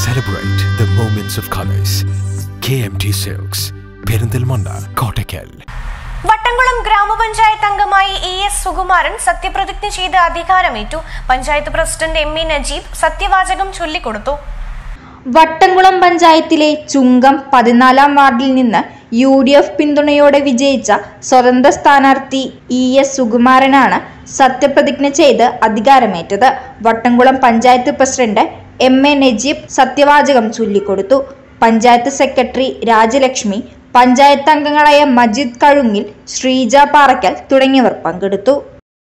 Celebrate the moments of colors. KMT Silks, Perinthalmanna Kottakkal Vattamkulam ഗ്രാമപഞ്ചായത്ത് അംഗമായി E S Sukumaran സത്യപ്രതിജ്ഞ ചെയ്ത് അധികാരമേറ്റു panchayat president M E Najeeb സത്യവാചകം ചൊല്ലിക്കൊടുത്തു വട്ടംകുളം പഞ്ചായത്തിലെ ചുങ്കം പതിനാലാം വാർഡിൽ നിന്ന് യു ഡി എഫ് പിന്തുണയോടെ വിജയിച്ച സ്വതന്ത്ര സ്ഥാനാർത്ഥി ഇ എസ് സുകുമാരനാണ് സത്യപ്രതിജ്ഞ ചെയ്ത് അധികാരമേറ്റത് Vattamkulam panchayat president M A Najeeb സത്യവാചകം ചൊല്ലിക്കൊടുത്തു പഞ്ചായത്ത് സെക്രട്ടറി രാജലക്ഷ്മി പഞ്ചായത്ത് അംഗങ്ങളായ മജീദ് കഴുങ്ങിൽ ശ്രീജ പാറയ്ക്കൽ തുടങ്ങിയവർ പങ്കെടുത്തു